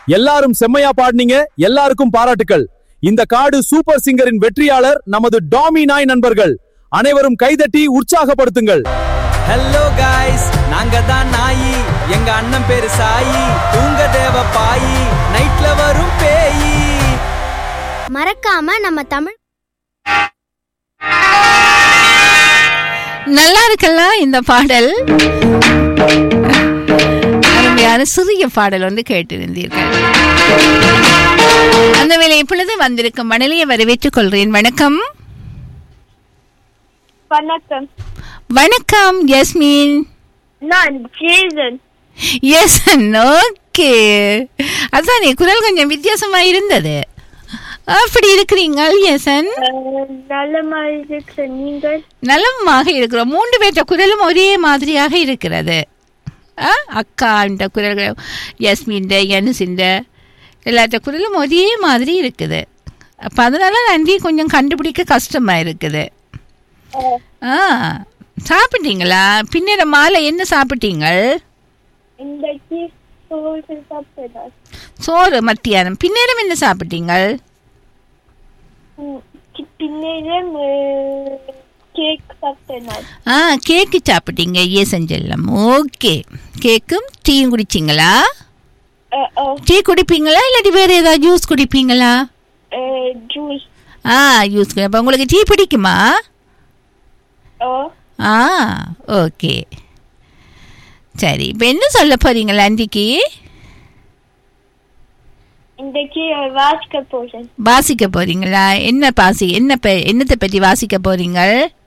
எல்லாரும் செம்மையா பாடுனீங்க எல்லாருக்கும் பாராட்டுக்கள் இந்த காடு சூப்பர் சிங்கரின் வெற்றியாளர் நமது டாமி நாய் நண்பர்கள் அனைவரும் கைதட்டி உற்சாகப்படுத்துங்கள் ஹலோ காய்ஸ் நாங்க தான் நாயி எங்க அண்ணன் பேரு சாயி தூங்க தேவ பாயி நைட்ல வரும் பேயி மறக்காம நம்ம தமிழ் நல்லா இருக்கல்ல இந்த பாடல் அருமையான சிறிய பாடல் ஒன்று கேட்டிருந்தீர்கள் அந்த வேலை இப்பொழுது வந்திருக்கும் மணலியை வரவேற்றுக் கொள்கிறேன் வணக்கம் வணக்கம் வணக்கம் யஸ்மின் நான் ஜேசன் எஸ் ஓகே அதான் குரல் கொஞ்சம் வித்தியாசமா இருந்தது அப்படி இருக்கிறீங்க யசன் நல்லமா இருக்கிற நீங்கள் நலமாக இருக்கிறோம் மூன்று பேர்த்த குரலும் ஒரே மாதிரியாக இருக்கிறது ஆ அக்கான்ற குரல்கள் யஸ்மின்ட யனுசின்ட எல்லாத்த குரலும் ஒரே மாதிரி இருக்குது அப்போ அதனால நன்றி கொஞ்சம் கண்டுபிடிக்க கஷ்டமாக இருக்குது ஆ சாப்பிட்டீங்களா பின்னிற மாலை என்ன சாப்பிட்டீங்க இன்றைக்கு சோறு சாப்பிட்டேன் சோறு மத்தியானம் பின்னேரம் என்ன சாப்பிட்டீங்க பின்னேரம் கேக் சாப்பிட்டேன் நான் ஆ கேக்கு சாப்பிட்டீங்க ஏ செஞ்செல்லாம் ஓகே கேக்கும் டீயும் குடிச்சிங்களா டீ குடிப்பீங்களா இல்லாட்டி வேற ஏதாவது ஜூஸ் குடிப்பீங்களா ஜூஸ் ஆ ஜூஸ் குடி அப்போ உங்களுக்கு டீ பிடிக்குமா ஆ ஓகே சரி இப்போ என்ன சொல்ல போறீங்களா அன்றைக்கு இன்றைக்கு வாசிக்க போறேன் வாசிக்க போறீங்களா என்ன பாசி என்ன பெ- என்னத்தை பற்றி வாசிக்க போறீங்க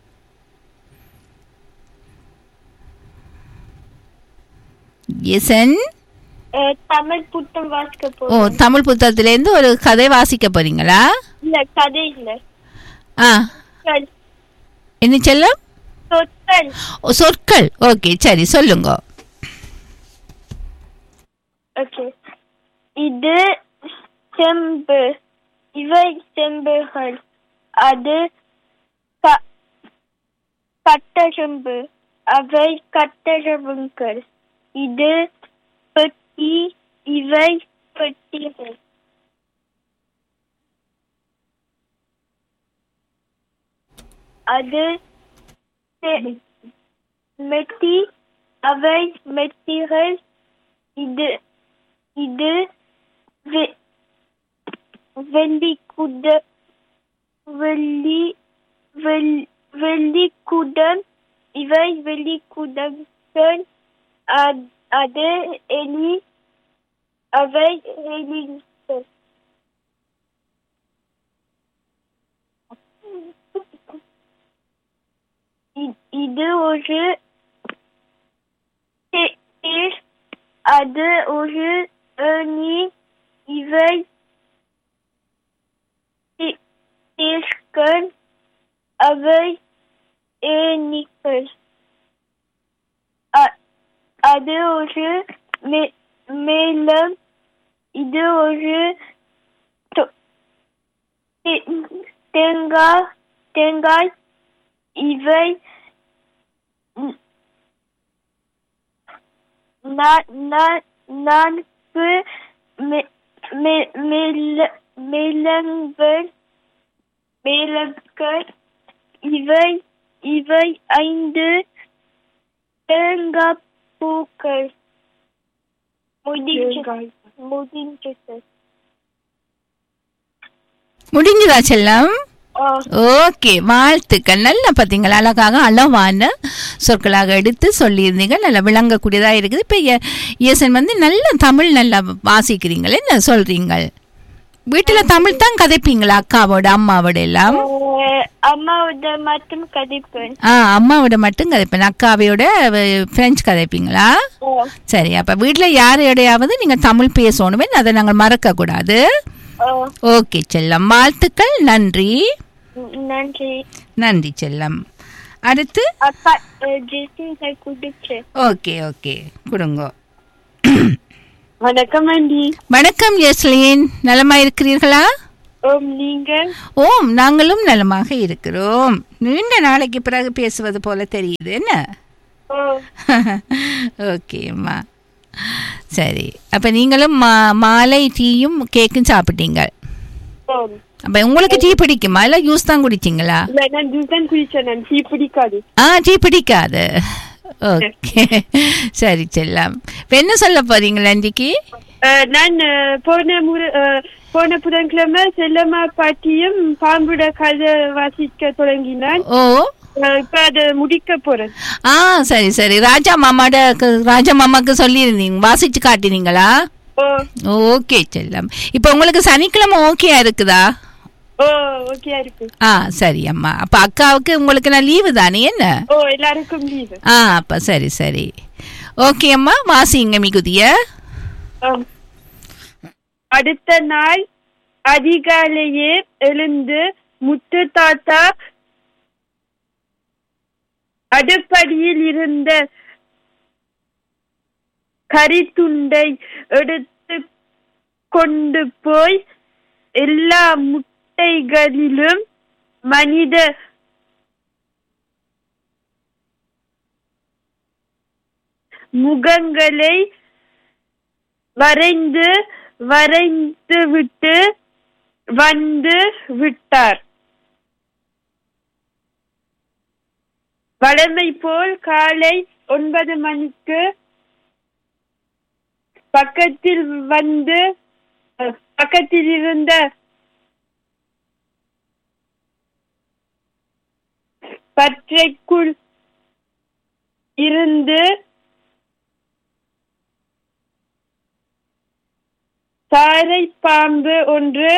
எசன் அஹ், தமிழ் புத்தம் வாசிக்க ஓ போறேன் தமிழ் புத்தகத்திலேருந்து ஒரு கதை வாசிக்க போறீங்களா இல்ல கதை இல்ல ஆ சொல். என்ன செல்லம் சொற்கள் ஓ, சொற்கள் ஓகே சரி சொல்லுங்க ஓகே இது செம்பு இவை செம்புகள் அது க- கட்டெரும்பு அவை கட்டெரும்புகள் இது பெட்டி இவை பெட்டிகள் அது செ- மெட்டி அவை மெட்டிகள் இது இது வெ- வெள்ளி குட வெள்ளி வெள்- வெள்ளி குடம் இவை வெள்ளி குடங்கள் அ- அது எலி அவை எலிகள் இ- இது ஒரு தே- தேர் அது ஒரு ஏணி இவை தே- தேர்கள் அவை ஏணிகள் அ- அது ஒரு மே- மேளம் இது ஒரு தொ- தே- தேங்காய் தேங்காய் இவை ந- நா- நா- நான்கு மே- மே- மேல- மேளங்கள் மேளங்கள் இவை இவை ஐந்து தேங்காய் பூக்கள் முடிஞ்சு முடிஞ்சது முடிஞ்சுதா செல்லம் ஆ, ஓகே வாழ்த்துக்கள் நல்லா பார்த்தீங்களா அழகாக அளவான சொற்களாக எடுத்து சொல்லியிருந்தீங்க நல்லா விளங்கக்கூடியதாக இருக்குது இப்போ இயேசன் வந்து நல்ல தமிழ் நல்லா வாசிக்கிறீங்களே என்ன சொல்றீங்க வீட்டில் தமிழ் தான் கதைப்பீங்களா அக்காவோட அம்மாவோட எல்லாம் அஹ், அம்மாவோட மட்டும் கதைப்பேன் ஆ அம்மாவோட மட்டும் கதைப்பேன் அக்காவையோட ஃப்ரெஞ்சு கதைப்பீங்களா ஆ, சரி அப்போ வீட்டில் யாரையோடையாவது நீங்கள் தமிழ் பேசணுமே அதை நாங்கள் மறக்கக்கூடாது ஆ, ஓகே செல்லம் வாழ்த்துக்கள் நன்றி நன்றி நன்றி செல்லம் அடுத்து அப்பா ஜெசின் குடிச்சு ஓகே ஓகே கொடுங்க வணக்கம் ஆண்டி வணக்கம் ஜெஸ்லின் நலமா இருக்கிறீர்களா ஓம் நீங்கள் ஓம் நாங்களும் நலமாக இருக்கிறோம் நீண்ட நாளைக்கு பிறகு பேசுவது போல தெரியுது என்ன ஓ ஓகேம்மா சரி அப்ப நீங்களும் மா- மாலை டீயும் கேக்கும் சாப்பிட்டீங்க ஆம். அப்ப உங்களுக்கு டீ பிடிக்குமா இல்ல ஜூஸ் தான் குடிச்சீங்களா இல்ல, நான் ஜூஸ் தான் குடிச்சேன் நான் டீ பிடிக்காது ஆ டீ பிடிக்காது ஓகே சரி செல்லம் இப்ப என்ன சொல்ல போறீங்களா இன்றைக்கு அஹ், நான் அஹ், போன முறை அஹ், போன புதன்கிழமை செல்லம்மா பாட்டியும் பாம்புட கதை வாசிக்க தொடங்கினான் ஓ அஹ், இப்ப அதை முடிக்க போறேன் ஆ சரி சரி ராஜா மாமாட ராஜா மாமாக்கு சொல்லியிருந்தீங்க வாசிச்சு காட்டினீங்களா ஓ ஓகே செல்லம் இப்போ உங்களுக்கு சனிக்கிழமை ஓகேயா இருக்குதா ஓ ஓகே இருக்கு ஆ சரி அம்மா அப்ப அக்காவுக்கு உங்களுக்கு நான் லீவு தானே என்ன ஓ எல்லாருக்கும் லீவு ஆ அப்ப சரி சரி ஓகே அம்மா வாசிங்க மிகுதிய ஆம். அடுத்த நாள் அதிகாலையே எழுந்து முத்து தாத்தா அடுப்படியில் இருந்த கரித்துண்டை எடுத்து கொண்டு போய் எல்லா முட்டைகளிலும் மனித முகங்களை வரைந்து வரைந்து விட்டு வந்து விட்டார் வழமை போல் காலை ஒன்பது மணிக்கு பக்கத்தில் வந்து அஹ், பக்கத்தில் இருந்த பற்றைக்குள் இருந்து சாரை பாம்பு ஒன்று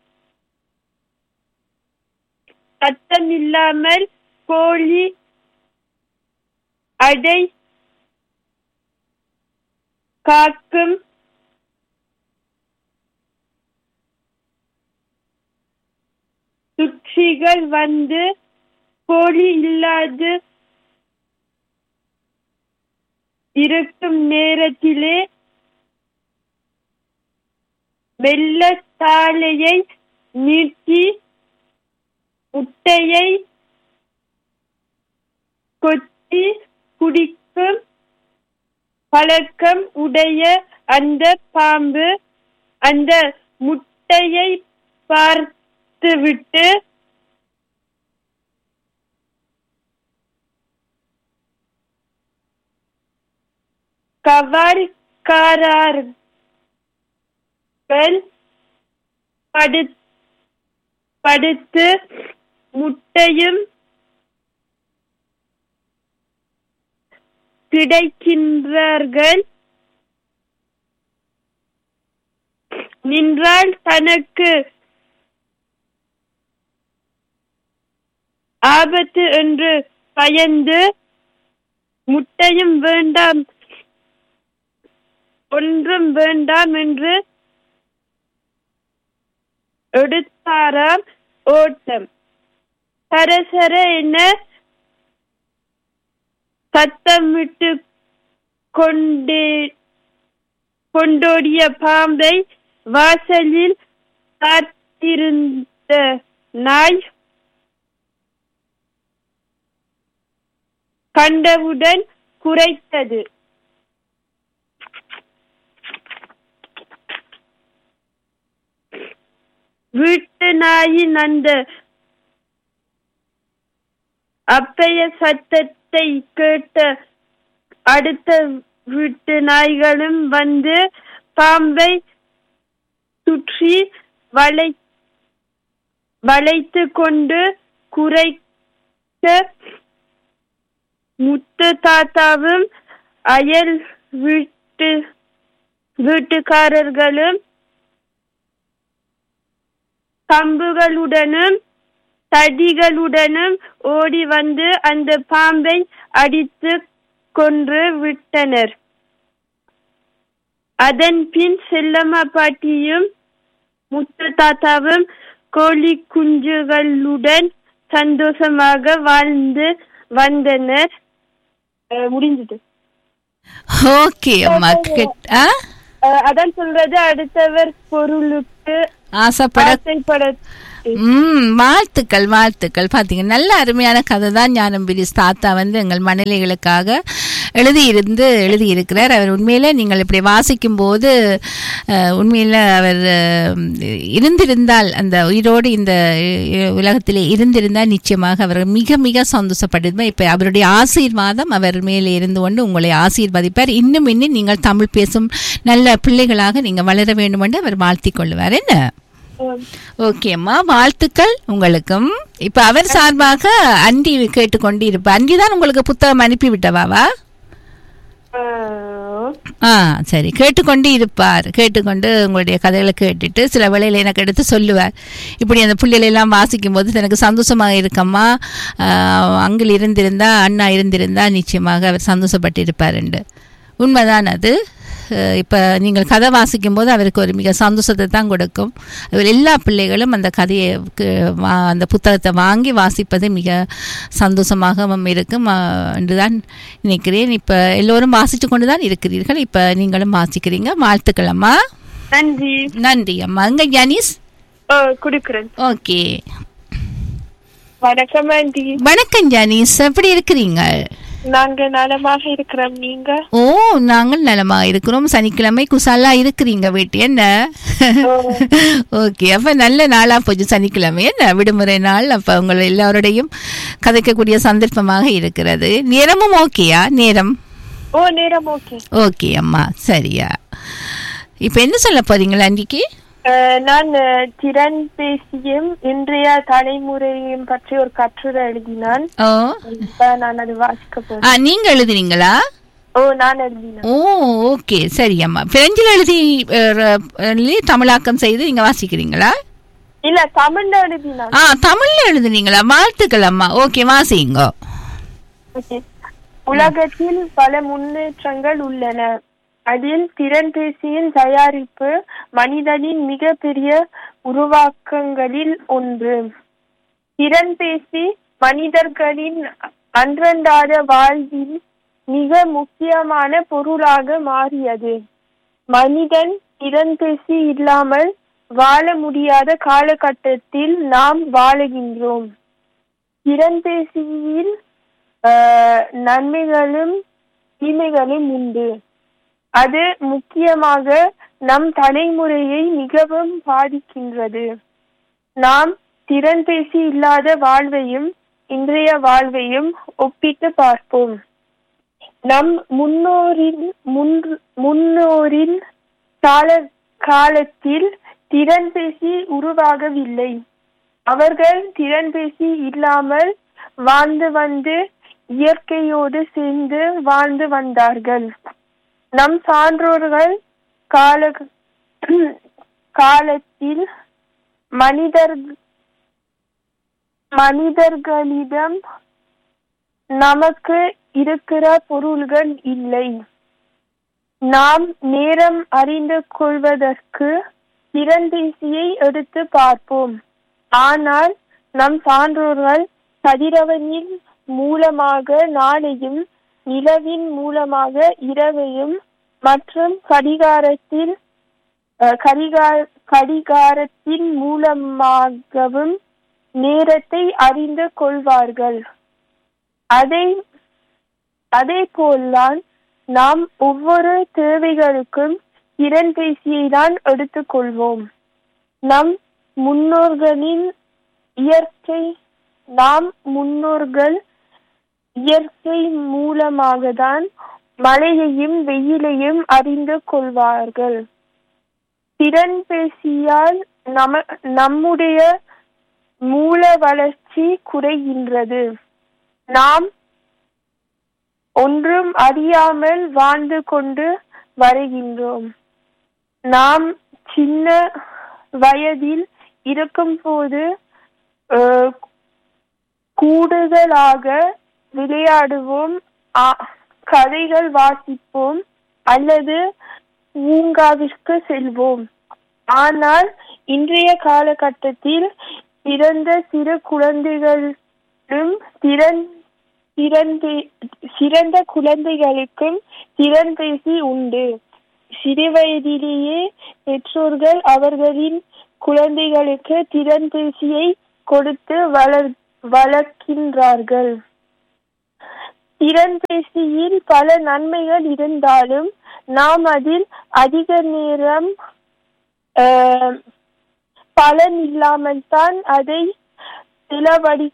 சத்தமில்லாமல் கோழி அடை காக்கும் சுற்றிகள் வந்து கோழி இல்லாது இருக்கும் நேரத்திலே வெள்ள தாளையை நீட்டி முட்டையை கொத்தி குடிக்கும் பழக்கம் உடைய அந்த பாம்பு அந்த முட்டையை பார்த்துவிட்டு கவால்காரர்கள் படு படுத்து முட்டையும் கிடைக்கின்றார்கள் நின்றால் தனக்கு ஆபத்து என்று பயந்து முட்டையும் வேண்டாம் ஒன்றும் வேண்டாம் என்று எடுத்தாராம் ஓட்டம் சரசர என சத்தமிட்டு கொண்டே கொண்டோடிய பாம்பை வாசலில் காத்திருந்த நாய் கண்டவுடன் குறைத்தது வீட்டு நாயின் அந்த அப்பைய சத்தத்தை கேட்ட அடுத்த வீட்டு நாய்களும் வந்து பாம்பை சுற்றி வளை வளைத்து கொண்டு குறைக்க முத்து தாத்தாவும் அயல் வீட்டு வீட்டுக்காரர்களும் கம்புகளுடனும் தடிகளுடனும் ஓடி வந்து அந்த பாம்பை அடித்து கொன்று விட்டனர் அதன் பின் செல்லம்மா பாட்டியும் முத்து தாத்தாவும் கோழி குஞ்சுகளுடன் சந்தோஷமாக வாழ்ந்து வந்தனர் அஹ் முடிஞ்சது ஓகே அம்மா கிட்- ஆ அஹ் அதான் சொல்றது அடுத்தவர் பொருளுக்கு ஆசைப்பட ஆசைப்பட ம் வாழ்த்துக்கள் வாழ்த்துக்கள் பார்த்தீங்க நல்ல அருமையான கதை தான் ஞானம் பிரிஸ் தாத்தா வந்து எங்கள் மணலிகளுக்காக எழுதியிருந்து எழுதியிருக்கிறார் அவர் உண்மையில நீங்கள் இப்படி வாசிக்கும் போது அஹ், உண்மையில அவர் அஹ், இருந்திருந்தால் அந்த உயிரோடு இந்த அஹ், உலகத்திலே இருந்திருந்தால் நிச்சயமாக அவர் மிக மிக சந்தோஷப்பட்டிருப்பார் இப்ப அவருடைய ஆசீர்வாதம் அவர் மேலே இருந்து கொண்டு உங்களை ஆசீர்வதிப்பார் இன்னும் இன்னும் நீங்கள் தமிழ் பேசும் நல்ல பிள்ளைகளாக நீங்க வளர வேண்டும் என்று அவர் வாழ்த்திக் கொள்வார் என்ன ஓகே அம்மா வாழ்த்துக்கள் உங்களுக்கும் இப்ப அவர் சார்பாக அண்டி கேட்டுக்கொண்டு இருப்பார் அண்டி தான் உங்களுக்கு புத்தகம் அனுப்பி விட்டவாவா அஹ், ஆ சரி கேட்டுக்கொண்டு இருப்பார் கேட்டுக்கொண்டு உங்களுடைய கதைகளை கேட்டுட்டு சில வேளையில் எனக்கு எடுத்து சொல்லுவார் இப்படி அந்த புள்ளைகளை எல்லாம் வாசிக்கும் போது எனக்கு சந்தோஷமாக இருக்கம்மா அங்கில் இருந்திருந்தா அண்ணா இருந்திருந்தா நிச்சயமாக அவர் சந்தோஷப்பட்டு இருப்பாருண்டு உண்மைதான் அது அஹ், இப்ப நீங்கள் கதை வாசிக்கும் போது அவருக்கு ஒரு மிக சந்தோஷத்தை தான் கொடுக்கும் அவர் எல்லா பிள்ளைகளும் அந்த கதையை கு- வா- அந்த புத்தகத்தை வாங்கி வாசிப்பது மிக சந்தோஷமாகவும் இருக்கும் அஹ், என்றுதான் நினைக்கிறேன் இப்ப எல்லோரும் வாசித்து கொண்டு தான் இருக்கிறீர்கள் இப்ப நீங்களும் வாசிக்கிறீங்க வாழ்த்துக்கள் அம்மா நன்றி நன்றி அம்மா அங்க ஜானிஸ் அஹ், கொடுக்கிறேன் ஓகே வணக்கம் ஆண்டி வணக்கம் ஜானிஸ் எப்படி இருக்கிறீங்க நாங்க நலமாக இருக்கிறோம் நீங்க ஓ நாங்கள் நலமா இருக்கிறோம் சனிக்கிழமை குசாலா இருக்கிறீங்க வீட்டு என்ன ஓகே அப்ப நல்ல நாளா போச்சு சனிக்கிழமை என்ன விடுமுறை நாள் அப்ப உங்கள் எல்லாரோடையும் கதைக்கக்கூடிய சந்தர்ப்பமாக இருக்கிறது நேரமும் ஓகேயா நேரம் ஓ நேரம் ஓகே ஓகே அம்மா சரியா இப்ப என்ன சொல்ல போறீங்களா அன்றைக்கு அஹ், நான் அஹ், திறன் பேசியும் இன்றைய தலைமுறையும் பற்றி ஒரு கட்டுரை எழுதினான் ஓ இப்ப நான் அது வாசிக்க போறேன் ஆ நீங்க எழுதுனீங்களா ஓ நான் எழுதினேன் ஓ ஓகே சரி அம்மா பிரெஞ்சில் எழுதி அஹ், எழுதி தமிழாக்கம் செய்து நீங்க வாசிக்கிறீங்களா இல்ல தமிழ்ல எழுதினான் ஆ தமிழ்ல எழுதுனீங்களா வாழ்த்துக்கள் அம்மா ஓகே வாசிங்க ஓகே. உலகத்தில் பல முன்னேற்றங்கள் உள்ளன அதில் திறன்பேசியின் தயாரிப்பு மனிதனின் மிகப்பெரிய உருவாக்கங்களில் ஒன்று திறன்பேசி மனிதர்களின் அன்றன்றாட வாழ்வில் மிக முக்கியமான பொருளாக மாறியது மனிதன் திறன்பேசி இல்லாமல் வாழ முடியாத காலகட்டத்தில் நாம் வாழுகின்றோம் திறன்பேசியில் ஆஹ், நன்மைகளும் தீமைகளும் உண்டு அது முக்கியமாக நம் தலைமுறையை மிகவும் பாதிக்கின்றது நாம் திறன்பேசி இல்லாத வாழ்வையும் இன்றைய வாழ்வையும் ஒப்பிட்டு பார்ப்போம் நம் முன்னோரின் முன்- முன்னோரின் கால காலத்தில் திறன்பேசி உருவாகவில்லை அவர்கள் திறன்பேசி இல்லாமல் வாழ்ந்து வந்து இயற்கையோடு சேர்ந்து வாழ்ந்து வந்தார்கள் நம் சான்றோர்கள் கால காலத்தில் மனிதர் மனிதர்களிடம் நமக்கு இருக்கிற பொருள்கள் இல்லை நாம் நேரம் அறிந்து கொள்வதற்கு திறன்பேசியை எடுத்து பார்ப்போம் ஆனால் நம் சான்றோர்கள் கதிரவனின் மூலமாக நாளையும் நிலவின் மூலமாக இரவையும் மற்றும் கடிகாரத்தில் அஹ், கடிகார கடிகாரத்தின் மூலமாகவும் நேரத்தை அறிந்து கொள்வார்கள் அதை அதே போல்தான் நாம் ஒவ்வொரு தேவைகளுக்கும் திறன்பேசியை தான் எடுத்துக்கொள்வோம் நம் முன்னோர்களின் இயற்கை நாம் முன்னோர்கள் இயற்கை மூலமாக தான் மழையையும் வெயிலையும் அறிந்து கொள்வார்கள் திறன்பேசியால் நம நம்முடைய மூல வளர்ச்சி குறைகின்றது நாம் ஒன்றும் அறியாமல் வாழ்ந்து கொண்டு வருகின்றோம் நாம் சின்ன வயதில் இருக்கும் போது அஹ், கூடுதலாக விளையாடுவோம் ஆ- கதைகள் வாசிப்போம் அல்லது பூங்காவிற்கு செல்வோம் ஆனால் இன்றைய காலகட்டத்தில் பிறந்த சிறு குழந்தைகளும் திறன் திறன்பே சிறந்த குழந்தைகளுக்கும் திறன்பேசி உண்டு சிறுவயதிலேயே பெற்றோர்கள் அவர்களின் குழந்தைகளுக்கு திறன்பேசியை கொடுத்து வளர் வளர்க்கின்றார்கள் திறன்பேசியில் பல நன்மைகள் இருந்தாலும் நாம் அதில் அதிக நேரம் ஆஹ், பலன் இல்லாமல் தான் அதை செலவழி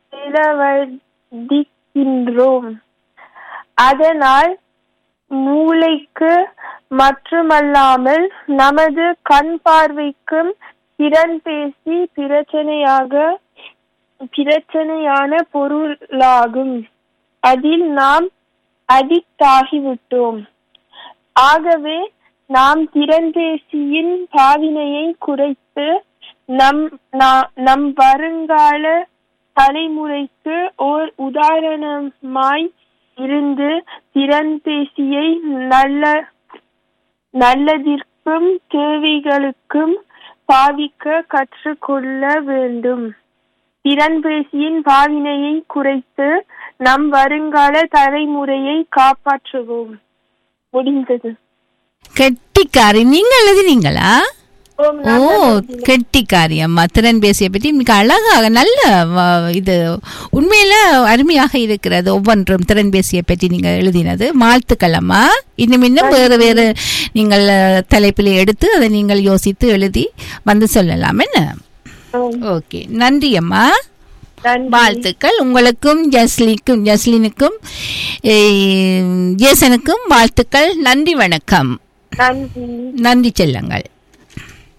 செலவழிக்கின்றோம் அதனால் மூளைக்கு மட்டுமல்லாமல் நமது கண் பார்வைக்கும் திறன்பேசி பிரச்சனையாக பிரச்சனையான பொருளாகும் அதில் நாம் அடிக்ட் ஆகிவிட்டோம் ஆகவே நாம் திறன்பேசியின் பாவினையை குறைத்து நம் நா- நம் வருங்கால தலைமுறைக்கு ஓர் உதாரணமாய் இருந்து திறன்பேசியை நல்ல நல்லதிற்கும் தேவைகளுக்கும் பாவிக்க கற்றுக்கொள்ள வேண்டும் திறன்பேசியின் பாவினையை குறைத்து நம் வருங்கால தலைமுறையை காப்பாற்றுவோம் முடிந்தது கெட்டிக்காரி நீங்க எழுதினீங்களா ஓம் ஓ கெட்டிக்காரி அம்மா திறன் பேசிய பற்றி மிக அழகாக நல்ல வ- இது உண்மையில அருமையாக இருக்கிறது ஒவ்வொன்றும் திறன் பேசிய பற்றி நீங்க எழுதினது வாழ்த்துக்கள் அம்மா இன்னும் இன்னும் வேறு வேறு நீங்கள் அஹ், தலைப்பில் எடுத்து அதை நீங்கள் யோசித்து எழுதி வந்து சொல்லலாம் என்ன ஓம். ஓகே நன்றி அம்மா நன்றி வாழ்த்துக்கள் உங்களுக்கும் ஜஸ்லிக்கும் ஜஸ்லினுக்கும் ஏ- ஜேசனுக்கும் வாழ்த்துக்கள் நன்றி வணக்கம் நன்றி நன்றி செல்லுங்கள்